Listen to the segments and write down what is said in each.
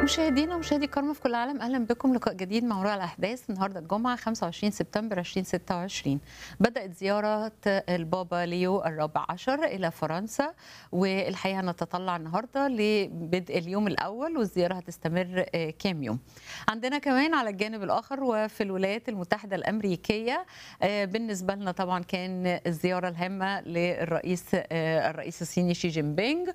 مشاهدينا ومشاهدي الكرام في كل العالم اهلا بكم لقاء جديد مع وراء الاحداث النهارده الجمعه 25 سبتمبر 2026 بدات زياره البابا ليو الرابع عشر الى فرنسا والحقيقه نتطلع النهارده لبدء اليوم الاول والزياره هتستمر كام يوم عندنا كمان على الجانب الاخر وفي الولايات المتحده الامريكيه بالنسبه لنا طبعا كان الزياره الهامه للرئيس الرئيس الصيني شي جين بينج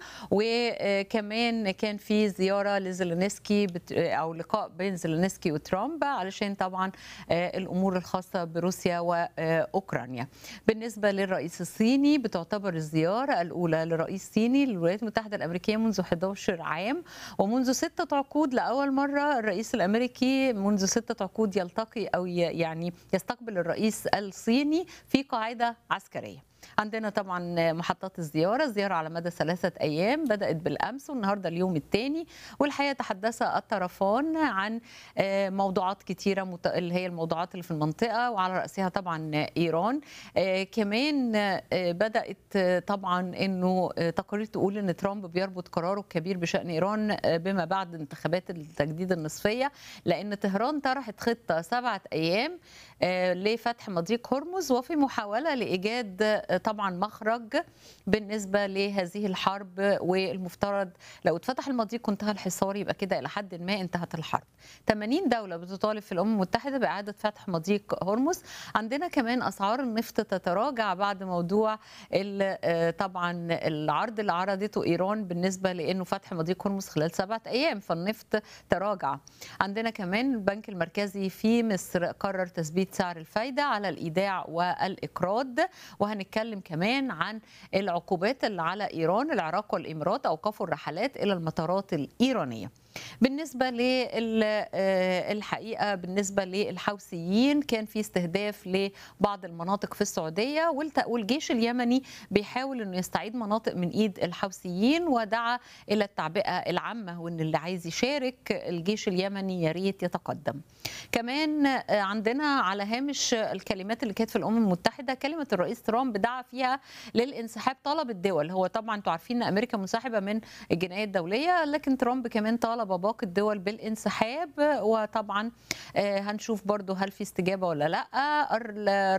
وكمان كان في زياره لزيلينسكي او لقاء بين زيلينسكي وترامب علشان طبعا الامور الخاصه بروسيا واوكرانيا. بالنسبه للرئيس الصيني بتعتبر الزياره الاولى لرئيس صيني للولايات المتحده الامريكيه منذ 11 عام ومنذ ستة عقود لاول مره الرئيس الامريكي منذ ستة عقود يلتقي او يعني يستقبل الرئيس الصيني في قاعده عسكريه. عندنا طبعا محطات الزياره الزياره على مدى ثلاثه ايام بدات بالامس والنهارده اليوم الثاني والحقيقه تحدث الطرفان عن موضوعات كثيره اللي هي الموضوعات اللي في المنطقه وعلى راسها طبعا ايران كمان بدات طبعا انه تقارير تقول ان ترامب بيربط قراره الكبير بشان ايران بما بعد انتخابات التجديد النصفيه لان طهران طرحت خطه سبعه ايام لفتح مضيق هرمز وفي محاوله لايجاد طبعا مخرج بالنسبه لهذه الحرب والمفترض لو اتفتح المضيق وانتهى الحصار يبقى كده الى حد ما انتهت الحرب 80 دوله بتطالب في الامم المتحده باعاده فتح مضيق هرمز عندنا كمان اسعار النفط تتراجع بعد موضوع طبعا العرض اللي عرضته ايران بالنسبه لانه فتح مضيق هرمز خلال سبعه ايام فالنفط تراجع عندنا كمان البنك المركزي في مصر قرر تثبيت سعر الفايده على الايداع والاقراض وهنتكلم كمان عن العقوبات اللي على ايران العراق والامارات اوقفوا الرحلات الى المطارات الايرانيه بالنسبه للحقيقه بالنسبه للحوثيين كان في استهداف لبعض المناطق في السعوديه والجيش اليمني بيحاول انه يستعيد مناطق من ايد الحوثيين ودعا الى التعبئه العامه وان اللي عايز يشارك الجيش اليمني يا ريت يتقدم. كمان عندنا على هامش الكلمات اللي كانت في الامم المتحده كلمه الرئيس ترامب دعا فيها للانسحاب طلب الدول هو طبعا انتوا عارفين ان امريكا منسحبه من الجنايه الدوليه لكن ترامب كمان طالب باقي الدول بالانسحاب وطبعا هنشوف برضو هل في استجابه ولا لا